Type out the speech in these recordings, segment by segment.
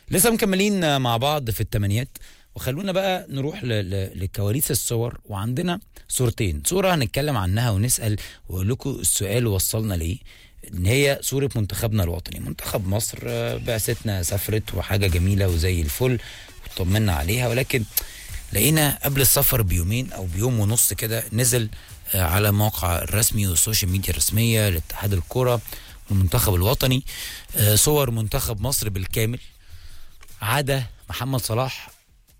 لسه مكملين مع بعض في الثمانيات وخلونا بقى نروح ل- ل- لكواليس الصور وعندنا صورتين صورة هنتكلم عنها ونسأل واقول لكم السؤال وصلنا ليه ان هي صورة منتخبنا الوطني منتخب مصر آه، بعثتنا سافرت وحاجة جميلة وزي الفل وطمنا عليها ولكن لقينا قبل السفر بيومين او بيوم ونص كده نزل آه، على الموقع الرسمي والسوشيال ميديا الرسمية لاتحاد الكرة والمنتخب الوطني آه، صور منتخب مصر بالكامل عدا محمد صلاح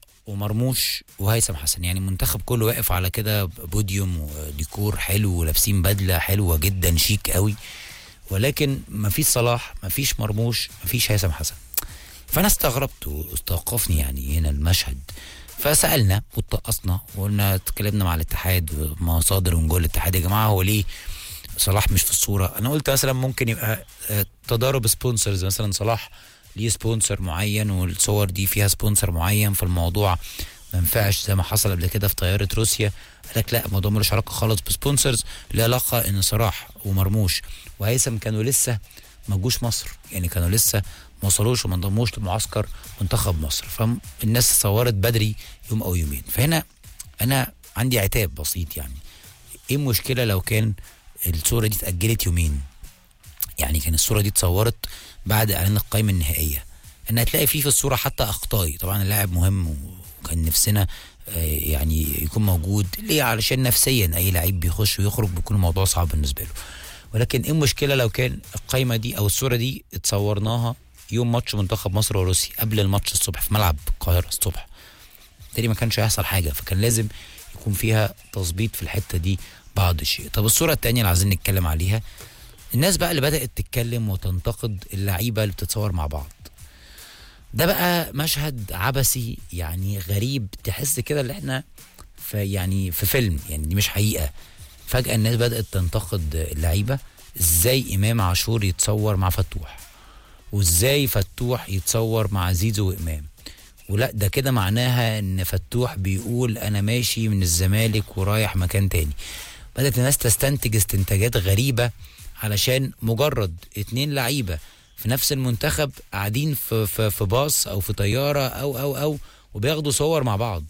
ومرموش وهيثم حسن يعني المنتخب كله واقف على كده بوديوم وديكور حلو ولابسين بدله حلوه جدا شيك قوي ولكن مفيش صلاح مفيش مرموش مفيش هيثم حسن فانا استغربت واستوقفني يعني هنا المشهد فسالنا واتقصنا وقلنا اتكلمنا مع الاتحاد ومصادر ونقول الاتحاد يا جماعه هو ليه صلاح مش في الصوره انا قلت مثلا ممكن يبقى آه، تضارب سبونسرز مثلا صلاح ليه سبونسر معين والصور دي فيها سبونسر معين فالموضوع ما ينفعش زي ما حصل قبل كده في طياره روسيا قال لك لا الموضوع ملوش علاقه خالص بسبونسرز له علاقه ان صلاح ومرموش وهيثم كانوا لسه ما جوش مصر يعني كانوا لسه ما وصلوش وما انضموش لمعسكر منتخب مصر فالناس صورت بدري يوم او يومين فهنا انا عندي عتاب بسيط يعني ايه المشكله لو كان الصوره دي اتاجلت يومين يعني كان الصوره دي اتصورت بعد اعلان القائمه النهائيه ان هتلاقي فيه في الصوره حتى اخطائي طبعا اللاعب مهم وكان نفسنا آه، يعني يكون موجود ليه علشان نفسيا اي لعيب بيخش ويخرج بيكون الموضوع صعب بالنسبه له ولكن ايه المشكله لو كان القائمه دي او الصوره دي اتصورناها يوم ماتش منتخب مصر وروسيا قبل الماتش الصبح في ملعب القاهره الصبح بالتالي ما كانش هيحصل حاجه فكان لازم يكون فيها تظبيط في الحته دي بعض الشيء طب الصوره الثانيه اللي عايزين نتكلم عليها الناس بقى اللي بدات تتكلم وتنتقد اللعيبه اللي بتتصور مع بعض ده بقى مشهد عبثي يعني غريب تحس كده اللي احنا في يعني في فيلم يعني دي مش حقيقه فجاه الناس بدات تنتقد اللعيبه ازاي امام عاشور يتصور مع فتوح وازاي فتوح يتصور مع زيزو وامام ولا ده كده معناها ان فتوح بيقول انا ماشي من الزمالك ورايح مكان تاني بدات الناس تستنتج استنتاجات غريبه علشان مجرد اتنين لعيبه في نفس المنتخب قاعدين في في في باص او في طياره او او او وبياخدوا صور مع بعض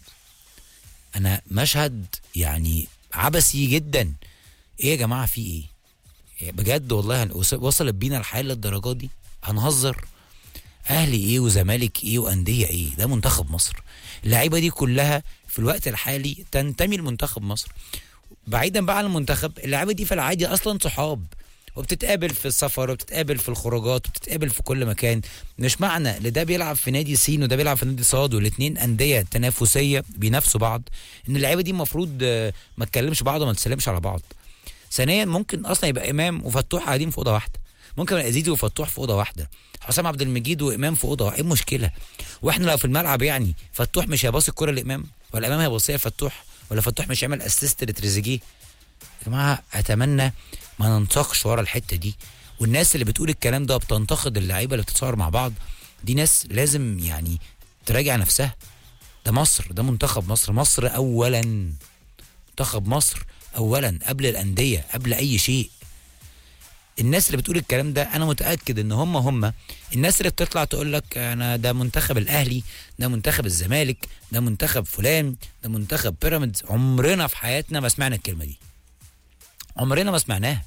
انا مشهد يعني عبثي جدا ايه يا جماعه في ايه إيه بجد والله هن- وص- وصلت بينا الحال للدرجات دي هنهزر اهلي ايه وزمالك ايه وانديه ايه ده منتخب مصر اللعيبه دي كلها في الوقت الحالي تنتمي لمنتخب مصر بعيدا بقى عن المنتخب اللعيبه دي في العادي اصلا صحاب وبتتقابل في السفر وبتتقابل في الخروجات وبتتقابل في كل مكان مش معنى ان ده بيلعب في نادي سين وده بيلعب في نادي صاد والاثنين انديه تنافسيه بينافسوا بعض ان اللعيبه دي المفروض آه، ما تكلمش بعض وما تسلمش على بعض ثانيا ممكن اصلا يبقى امام وفتوح قاعدين في اوضه واحده ممكن يبقى زيزو وفتوح في اوضه واحده حسام عبد المجيد وامام في اوضه واحده ايه المشكله واحنا لو في الملعب يعني فتوح مش هيباصي الكره لامام ولا امام هيباصيها لفتوح ولا فتوح مش هيعمل اسيست لتريزيجيه يا جماعه اتمنى ما ننساقش ورا الحته دي والناس اللي بتقول الكلام ده بتنتقد اللعيبه اللي بتتصور مع بعض دي ناس لازم يعني تراجع نفسها ده مصر ده منتخب مصر مصر اولا منتخب مصر اولا قبل الانديه قبل اي شيء الناس اللي بتقول الكلام ده انا متاكد ان هم هم الناس اللي بتطلع تقول لك انا ده منتخب الاهلي ده منتخب الزمالك ده منتخب فلان ده منتخب بيراميدز عمرنا في حياتنا ما سمعنا الكلمه دي عمرنا ما سمعناها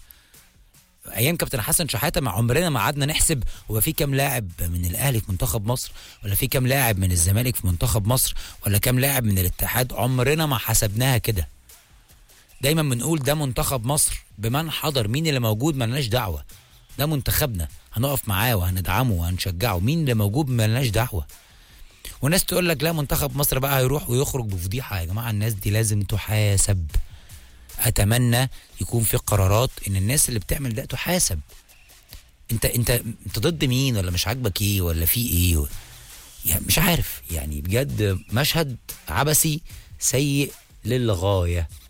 ايام كابتن حسن شحاته مع عمرنا ما قعدنا نحسب هو في كام لاعب من الاهلي في منتخب مصر ولا في كام لاعب من الزمالك في منتخب مصر ولا كام لاعب من الاتحاد عمرنا ما حسبناها كده دايما بنقول ده منتخب مصر بمن حضر مين اللي موجود ملناش دعوه ده منتخبنا هنقف معاه وهندعمه وهنشجعه مين اللي موجود ملناش دعوه وناس تقول لك لا منتخب مصر بقى هيروح ويخرج بفضيحه يا جماعه الناس دي لازم تحاسب اتمنى يكون في قرارات ان الناس اللي بتعمل ده تحاسب انت انت انت ضد مين ولا مش عاجبك ايه ولا في ايه و... يعني مش عارف يعني بجد مشهد عبثي سيء للغايه